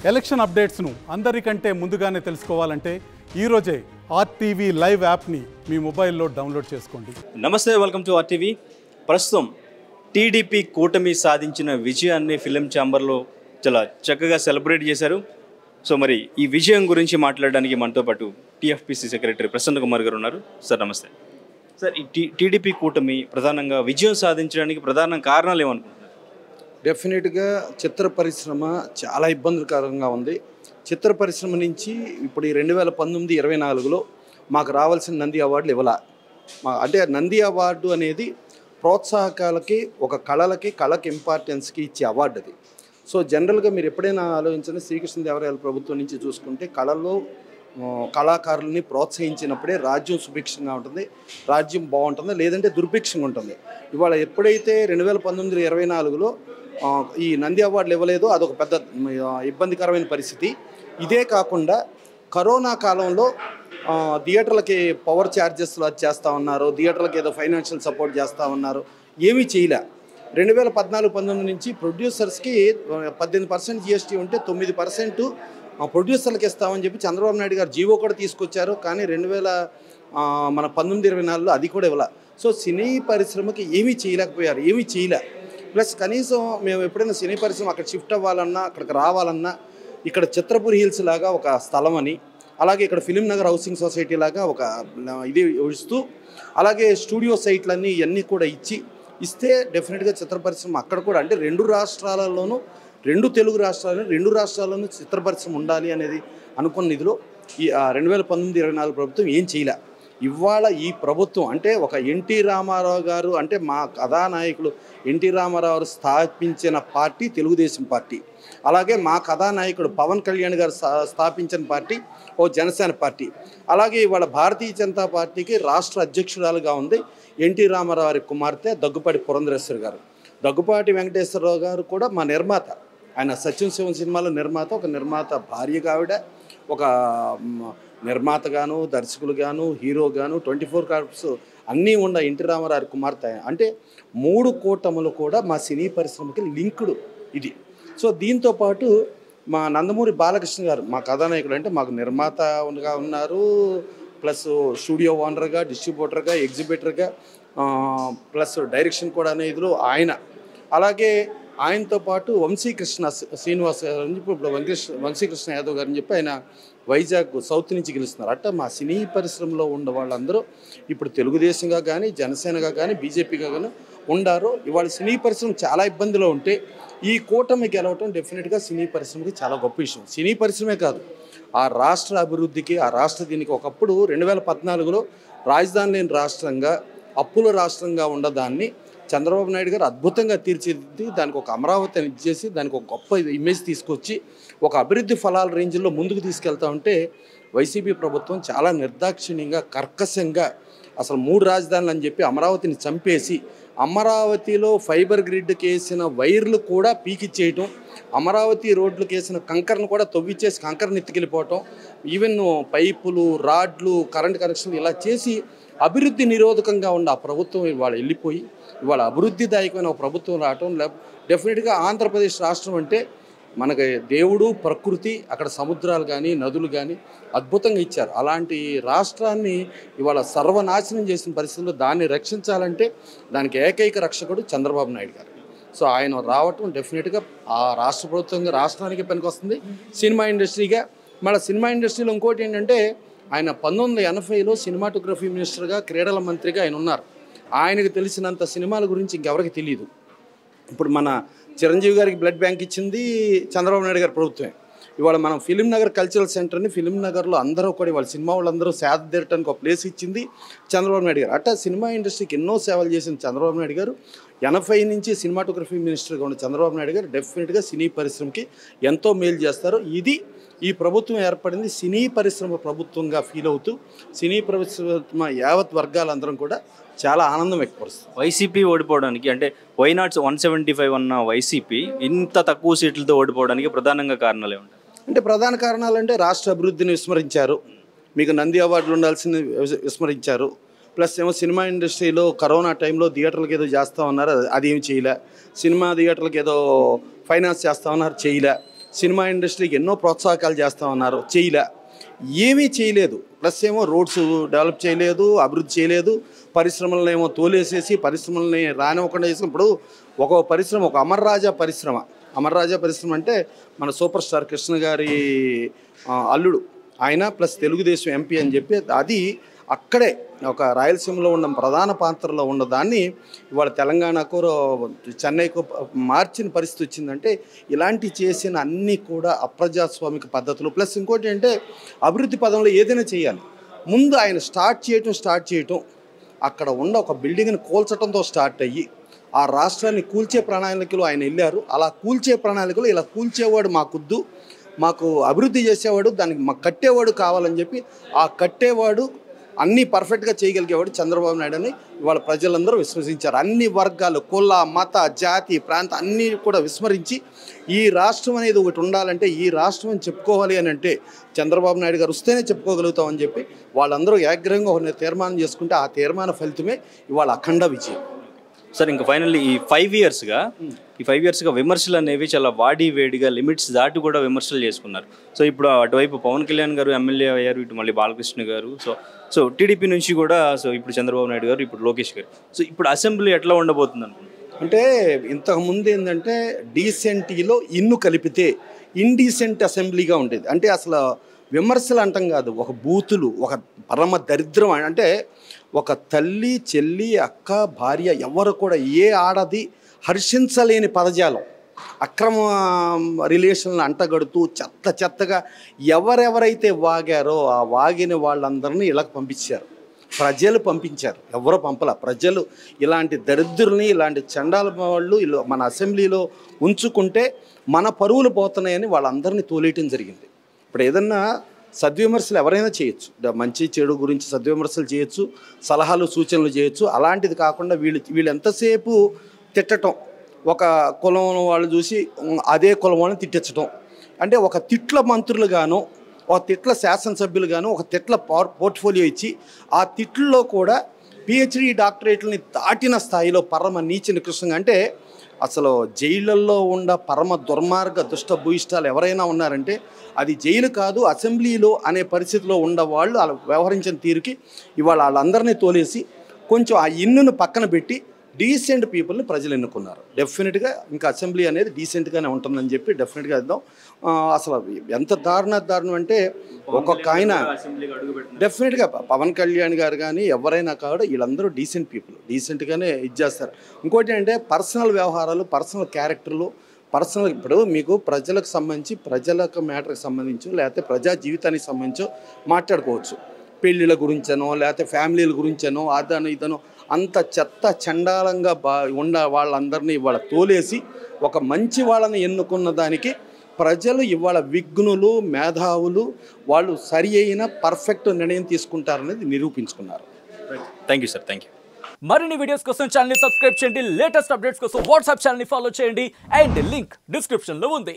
election అప్డేట్స్ను అందరికంటే ముందుగానే తెలుసుకోవాలంటే ఈరోజే ఆర్టీవీ లైవ్ యాప్ని మీ మొబైల్లో డౌన్లోడ్ చేసుకోండి నమస్తే వెల్కమ్ టు ఆర్టీవీ ప్రస్తుతం టీడీపీ కూటమి సాధించిన విజయాన్ని ఫిలిం ఛాంబర్లో చాలా చక్కగా సెలబ్రేట్ చేశారు సో మరి ఈ విజయం గురించి మాట్లాడడానికి మనతో పాటు టీఎఫ్పిసి సెక్రటరీ ప్రసన్న కుమార్ గారు ఉన్నారు సార్ నమస్తే సార్ ఈ టీ టీడీపీ కూటమి ప్రధానంగా విజయం సాధించడానికి ప్రధాన కారణాలు ఏమనుకుంటున్నారు డెఫినెట్గా చిత్ర పరిశ్రమ చాలా ఇబ్బందికరంగా ఉంది చిత్ర పరిశ్రమ నుంచి ఇప్పుడు ఈ రెండు వేల పంతొమ్మిది ఇరవై నాలుగులో మాకు రావాల్సిన నంది అవార్డులు ఇవ్వాల మా అంటే నంది అవార్డు అనేది ప్రోత్సాహకాలకి ఒక కళలకి కళకి ఇంపార్టెన్స్కి ఇచ్చే అవార్డు అది సో జనరల్గా మీరు ఎప్పుడైనా ఆలోచించండి శ్రీకృష్ణదేవరాయల ప్రభుత్వం నుంచి చూసుకుంటే కళలో ఆ, కళాకారుల్ని ప్రోత్సహించినప్పుడే రాజ్యం సుభిక్షంగా ఉంటుంది రాజ్యం బాగుంటుంది లేదంటే దుర్భిక్షంగా ఉంటుంది ఇవాళ ఎప్పుడైతే రెండు వేల పంతొమ్మిది ఇరవై నాలుగులో ఆ, ఈ నంది అవార్డులు ఇవ్వలేదో అదొక పెద్ద ఆ, ఇబ్బందికరమైన పరిస్థితి ఇదే కాకుండా కరోనా కాలంలో ఆ, థియేటర్లకి పవర్ ఛార్జెస్లు అది చేస్తూ ఉన్నారు థియేటర్లకి ఏదో ఫైనాన్షియల్ సపోర్ట్ చేస్తూ ఉన్నారు ఏమీ చేయలే రెండు వేల పద్నాలుగు పంతొమ్మిది నుంచి ప్రొడ్యూసర్స్కి పద్దెనిమిది పర్సెంట్ జిఎస్టీ ఉంటే తొమ్మిది పర్సెంట్ ప్రొడ్యూసర్లకు ఇస్తామని చెప్పి చంద్రబాబు నాయుడు గారు జీవో కూడా తీసుకొచ్చారు కానీ రెండు వేల ఆ, మన పంతొమ్మిది ఇరవై నాలుగులో అది కూడా ఇవ్వాల సో సినీ పరిశ్రమకి ఏమీ చేయలేకపోయారు ఏమీ చేయలే ప్లస్ కనీసం మేము ఎప్పుడైనా సినీ పరిశ్రమ అక్కడ షిఫ్ట్ అవ్వాలన్నా అక్కడికి రావాలన్నా ఇక్కడ చిత్రపూర్ హిల్స్ లాగా ఒక స్థలం అని అలాగే ఇక్కడ ఫిలిం నగర్ హౌసింగ్ సొసైటీ లాగా ఒక ఆ, ఇది ఇస్తూ అలాగే స్టూడియో సైట్లన్నీ ఇవన్నీ కూడా ఇచ్చి ఇస్తే డెఫినెట్గా చిత్ర పరిశ్రమ అక్కడ కూడా అంటే రెండు రాష్ట్రాలలోనూ రెండు తెలుగు రాష్ట్రాలు రెండు రాష్ట్రాల్లోనూ చిత్ర పరిశ్రమ ఉండాలి అనేది అనుకున్న నిధిలో ఈ రెండు వేల పంతొమ్మిది ఇరవై నాలుగు ప్రభుత్వం ఏం చేయలే ఇవాళ ఈ ప్రభుత్వం అంటే ఒక ఎన్టీ రామారావు గారు అంటే మా కథానాయకులు ఎన్టీ రామారావు గారు స్థాపించిన పార్టీ తెలుగుదేశం పార్టీ అలాగే మా కథానాయకుడు పవన్ కళ్యాణ్ గారు స్థా- స్థాపించిన పార్టీ ఓ జనసేన పార్టీ అలాగే ఇవాళ భారతీయ జనతా పార్టీకి రాష్ట్ర అధ్యక్షురాలుగా ఉంది ఎన్టీ రామారావు గారి కుమార్తె దగ్గుపాటి పురంధరేశ్వరి గారు దగ్గుపాటి వెంకటేశ్వరరావు గారు కూడా మా నిర్మాత ఆయన సత్యం శివన్ సినిమాలో నిర్మాత ఒక నిర్మాత భార్యగా ఆవిడ ఒక మ్, నిర్మాతగాను దర్శకులుగాను హీరోగాను ట్వంటీ ఫోర్ కార్ప్స్ అన్నీ ఉన్న ఎన్టీ రామారావు కుమార్తె అంటే మూడు కూటములు కూడా మా సినీ పరిశ్రమకి లింకుడు ఇది సో దీంతో పాటు మా నందమూరి బాలకృష్ణ గారు మా కథానాయకుడు అంటే మాకు నిర్మాతగా ఉన్నారు ప్లస్ స్టూడియో ఓనర్గా డిస్ట్రిబ్యూటర్గా ఎగ్జిబిటర్గా ప్లస్ డైరెక్షన్ కూడా అనే ఇదిలో ఆయన అలాగే ఆయనతో పాటు వంశీకృష్ణ శ్రీనివాస్ గారు అని చెప్పి ఇప్పుడు వెంకటేష్ వంశీకృష్ణ యాదవ్ గారు అని చెప్పి ఆయన వైజాగ్ సౌత్ నుంచి గెలుస్తున్నారు అట్ట మా సినీ పరిశ్రమలో ఉన్న వాళ్ళందరూ ఇప్పుడు తెలుగుదేశంగా కానీ జనసేనగా కానీ బీజేపీగా కానీ ఉండారు ఇవాళ సినీ పరిశ్రమ చాలా ఇబ్బందిలో ఉంటే ఈ కూటమి గెలవటం డెఫినెట్గా సినీ పరిశ్రమకి చాలా గొప్ప విషయం సినీ పరిశ్రమే కాదు ఆ రాష్ట్ర అభివృద్ధికి ఆ రాష్ట్ర దీనికి ఒకప్పుడు రెండు వేల పద్నాలుగులో రాజధాని లేని రాష్ట్రంగా అప్పుల రాష్ట్రంగా ఉండదాన్ని చంద్రబాబు నాయుడు గారు అద్భుతంగా తీర్చిదిద్ది దానికి ఒక అమరావతి అని ఇచ్చేసి దానికి ఒక గొప్ప ఇమేజ్ తీసుకొచ్చి ఒక అభివృద్ధి ఫలాల రేంజ్లో ముందుకు తీసుకెళ్తా ఉంటే వైసీపీ ప్రభుత్వం చాలా నిర్దాక్షిణ్యంగా కర్కశంగా అసలు మూడు రాజధానులు అని చెప్పి అమరావతిని చంపేసి అమరావతిలో ఫైబర్ గ్రిడ్కి వేసిన వైర్లు కూడా పీకిచ్చేయటం అమరావతి రోడ్లకు వేసిన కంకరను కూడా తవ్విచ్చేసి కంకరను ఎత్తుకెళ్ళిపోవటం ఈవెన్ పైపులు రాడ్లు కరెంట్ కనెక్షన్లు ఇలా చేసి అభివృద్ధి నిరోధకంగా ఉన్న ఆ ప్రభుత్వం ఇవాళ వెళ్ళిపోయి ఇవాళ అభివృద్ధిదాయకమైన ఒక ప్రభుత్వం రావటం లే డెఫినెట్గా ఆంధ్రప్రదేశ్ రాష్ట్రం అంటే మనకి దేవుడు ప్రకృతి అక్కడ సముద్రాలు కానీ నదులు కానీ అద్భుతంగా ఇచ్చారు అలాంటి రాష్ట్రాన్ని ఇవాళ సర్వనాశనం చేసిన పరిస్థితుల్లో దాన్ని రక్షించాలంటే దానికి ఏకైక రక్షకుడు చంద్రబాబు నాయుడు గారు సో ఆయన రావటం డెఫినెట్గా ఆ రాష్ట్ర ప్రభుత్వంగా రాష్ట్రానికి పనికొస్తుంది సినిమా ఇండస్ట్రీగా మళ్ళీ సినిమా ఇండస్ట్రీలో ఇంకోటి ఏంటంటే ఆయన పంతొమ్మిది వందల ఎనభైలో సినిమాటోగ్రఫీ మినిస్టర్గా క్రీడల మంత్రిగా ఆయన ఉన్నారు ఆయనకు తెలిసినంత సినిమాల గురించి ఇంకెవరికి తెలియదు ఇప్పుడు మన చిరంజీవి గారికి బ్లడ్ బ్యాంక్ ఇచ్చింది చంద్రబాబు నాయుడు గారి ప్రభుత్వమే ఇవాళ మనం ఫిలిం నగర్ కల్చరల్ సెంటర్ని ఫిలిం నగర్లో అందరూ కూడా ఇవాళ సినిమా వాళ్ళందరూ సేద తీరటానికి ఒక ప్లేస్ ఇచ్చింది చంద్రబాబు నాయుడు గారు అట్లా సినిమా ఇండస్ట్రీకి ఎన్నో సేవలు చేసిన చంద్రబాబు నాయుడు గారు ఎనభై నుంచి సినిమాటోగ్రఫీ మినిస్టర్గా ఉన్న చంద్రబాబు నాయుడు గారు డెఫినెట్గా సినీ పరిశ్రమకి ఎంతో మేలు చేస్తారు ఇది ఈ ప్రభుత్వం ఏర్పడింది సినీ పరిశ్రమ ప్రభుత్వంగా ఫీల్ అవుతూ సినీ పరిశ్రమ యావత్ వర్గాలందరం కూడా చాలా ఆనందం వ్యక్తపరుస్తుంది వైసీపీ ఓడిపోవడానికి అంటే వైనాట్స్ వన్ సెవెంటీ ఫైవ్ ఉన్న వైసీపీ ఇంత తక్కువ సీట్లతో ఓడిపోవడానికి ప్రధానంగా కారణాలు ఏముంటాయి అంటే ప్రధాన కారణాలు అంటే రాష్ట్ర అభివృద్ధిని విస్మరించారు మీకు నంది అవార్డులు ఉండాల్సింది విస్- విస్మరించారు ప్లస్ ఏమో సినిమా ఇండస్ట్రీలో కరోనా టైంలో థియేటర్లకు ఏదో చేస్తా ఉన్నారు అది- అది ఏమి చేయలే సినిమా థియేటర్లకు ఏదో ఫైనాన్స్ చేస్తా ఉన్నారు చేయలే సినిమా ఇండస్ట్రీకి ఎన్నో ప్రోత్సాహకాలు చేస్తామన్నారు చేయలే ఏమీ చేయలేదు ప్లస్ ఏమో రోడ్స్ డెవలప్ చేయలేదు అభివృద్ధి చేయలేదు పరిశ్రమలను ఏమో తోలేసేసి పరిశ్రమల్ని రానివ్వకుండా చేసి ఇప్పుడు ఒక పరిశ్రమ ఒక అమర్ రాజా పరిశ్రమ అమర్ రాజా పరిశ్రమ అంటే మన సూపర్ స్టార్ కృష్ణ గారి ఆ, అల్లుడు ఆయన ప్లస్ తెలుగుదేశం ఎంపీ అని చెప్పి అది అక్కడే ఒక రాయలసీమలో ఉన్న ప్రధాన పాత్రలో ఉన్న దాన్ని ఇవాళ తెలంగాణకు చెన్నైకు మార్చిన పరిస్థితి వచ్చిందంటే ఇలాంటి చేసిన అన్నీ కూడా అప్రజాస్వామిక పద్ధతులు ప్లస్ ఇంకోటి అంటే అభివృద్ధి పదంలో ఏదైనా చేయాలి ముందు ఆయన స్టార్ట్ చేయటం స్టార్ట్ చేయటం అక్కడ ఉన్న ఒక బిల్డింగ్ని కూల్చడంతో స్టార్ట్ అయ్యి ఆ రాష్ట్రాన్ని కూల్చే ప్రణాళికలు ఆయన వెళ్ళారు అలా కూల్చే ప్రణాళికలు ఇలా కూల్చేవాడు మాకొద్దు మాకు అభివృద్ధి చేసేవాడు దానికి మాకు కట్టేవాడు కావాలని చెప్పి ఆ కట్టేవాడు అన్నీ పర్ఫెక్ట్గా చేయగలిగేవాడు చంద్రబాబు నాయుడు అని ఇవాళ ప్రజలందరూ విశ్వసించారు అన్ని వర్గాలు కుల మత జాతి ప్రాంత అన్నీ కూడా విస్మరించి ఈ రాష్ట్రం అనేది ఒకటి ఉండాలంటే ఈ రాష్ట్రం అని చెప్పుకోవాలి అని అంటే చంద్రబాబు నాయుడు గారు వస్తేనే చెప్పుకోగలుగుతామని చెప్పి వాళ్ళందరూ ఏగ్రహంగా ఒక తీర్మానం చేసుకుంటే ఆ తీర్మాన ఫలితమే ఇవాళ అఖండ విజయం సార్ ఇంకా ఫైనల్లీ ఈ ఫైవ్ ఇయర్స్గా ఈ ఫైవ్ ఇయర్స్గా విమర్శలు అనేవి చాలా వాడి వేడిగా లిమిట్స్ దాటి కూడా విమర్శలు చేసుకున్నారు సో ఇప్పుడు అటువైపు పవన్ కళ్యాణ్ గారు ఎమ్మెల్యే అయ్యారు ఇటు మళ్ళీ బాలకృష్ణ గారు సో సో టీడీపీ నుంచి కూడా సో ఇప్పుడు చంద్రబాబు నాయుడు గారు ఇప్పుడు లోకేష్ గారు సో ఇప్పుడు అసెంబ్లీ ఎట్లా ఉండబోతుంది అనుకుంటున్నారు అంటే ఇంతకు ముందు ఏంటంటే డీసెంటీలో ఇన్ను కలిపితే ఇండీసెంట్ అసెంబ్లీగా ఉండేది అంటే అసలు విమర్శలు అంటాం కాదు ఒక బూతులు ఒక పరమ దరిద్రం అంటే ఒక తల్లి చెల్లి అక్క భార్య ఎవరు కూడా ఏ ఆడది హర్షించలేని పదజాలం అక్రమ రిలేషన్లు అంటగడుతూ చెత్త చెత్తగా ఎవరెవరైతే వాగారో ఆ వాగిన వాళ్ళందరినీ ఇళ్ళకి పంపించారు ప్రజలు పంపించారు ఎవరో పంపల ప్రజలు ఇలాంటి దరిద్రుల్ని ఇలాంటి చండాల వాళ్ళు ఇలా మన అసెంబ్లీలో ఉంచుకుంటే మన పరువులు పోతున్నాయని వాళ్ళందరినీ తోలేయటం జరిగింది ఇప్పుడు ఏదన్నా సద్విమర్శలు ఎవరైనా చేయొచ్చు ద- మంచి చెడు గురించి సద్విమర్శలు చేయొచ్చు సలహాలు సూచనలు చేయొచ్చు అలాంటిది కాకుండా వీళ్ళు వీళ్ళు ఎంతసేపు తిట్టటం ఒక కులం వాళ్ళు చూసి ఉమ్, అదే కులం వాళ్ళని తిట్టించడం అంటే ఒక తిట్ల మంత్రులుగాను ఒక తిట్ల శాసనసభ్యులుగాను ఒక తిట్ల పోర్- పోర్ట్ఫోలియో ఇచ్చి ఆ తిట్లలో కూడా పిహెచ్డి డాక్టరేట్లని దాటిన స్థాయిలో పరమ నీచ నికృష్టంగా అంటే అసలు జైళ్ళల్లో ఉన్న పరమ దుర్మార్గ దుష్ట భూయిష్టాలు ఎవరైనా ఉన్నారంటే అది జైలు కాదు అసెంబ్లీలో అనే పరిస్థితిలో ఉన్న వాళ్ళు అలా వ్యవహరించిన తీరుకి ఇవాళ వాళ్ళందరినీ తోలేసి కొంచెం ఆ ఇన్నును పక్కన పెట్టి డీసెంట్ పీపుల్ని ప్రజలు ఎన్నుకున్నారు డెఫినెట్గా ఇంకా అసెంబ్లీ అనేది డీసెంట్గానే ఉంటుందని చెప్పి డెఫినెట్గా ఇద్దాం ఆ, అసలు ఎంత దారుణ దారుణం అంటే ఒక్కొక్క ఆయన అసెంబ్లీకి అడుగు పెట్టిన డెఫినెట్గా ప- పవన్ కళ్యాణ్ గారు కానీ ఎవరైనా కాదు వీళ్ళందరూ డీసెంట్ పీపుల్ డీసెంట్గానే ఇది చేస్తారు ఇంకోటి అంటే పర్సనల్ వ్యవహారాలు పర్సనల్ క్యారెక్టర్లు పర్సనల్ ఇప్పుడు మీకు ప్రజలకు సంబంధించి ప్రజలకు మ్యాటర్కి సంబంధించి లేకపోతే ప్రజా జీవితానికి సంబంధించో మాట్లాడుకోవచ్చు పెళ్ళిళ్ళ గురించనో లేకపోతే ఫ్యామిలీల గురించనో అదనో ఇదనో అంత చెత్త చండాలంగా బా ఉన్న వాళ్ళందరినీ ఇవాళ తోలేసి ఒక మంచి వాళ్ళని ఎన్నుకున్న దానికి ప్రజలు ఇవాళ విఘ్నులు మేధావులు వాళ్ళు సరి అయిన పర్ఫెక్ట్ నిర్ణయం తీసుకుంటారనేది నిరూపించుకున్నారు thank you sir thank you మరిన్ని వీడియోస్ కోసం ఛానల్ ని సబ్స్క్రైబ్ చేయండి లేటెస్ట్ అప్డేట్స్ కోసం వాట్సాప్ ఛానల్ ని ఫాలో చేయండి అండ్ లింక్ డిస్క్రిప్షన్ లో ఉంది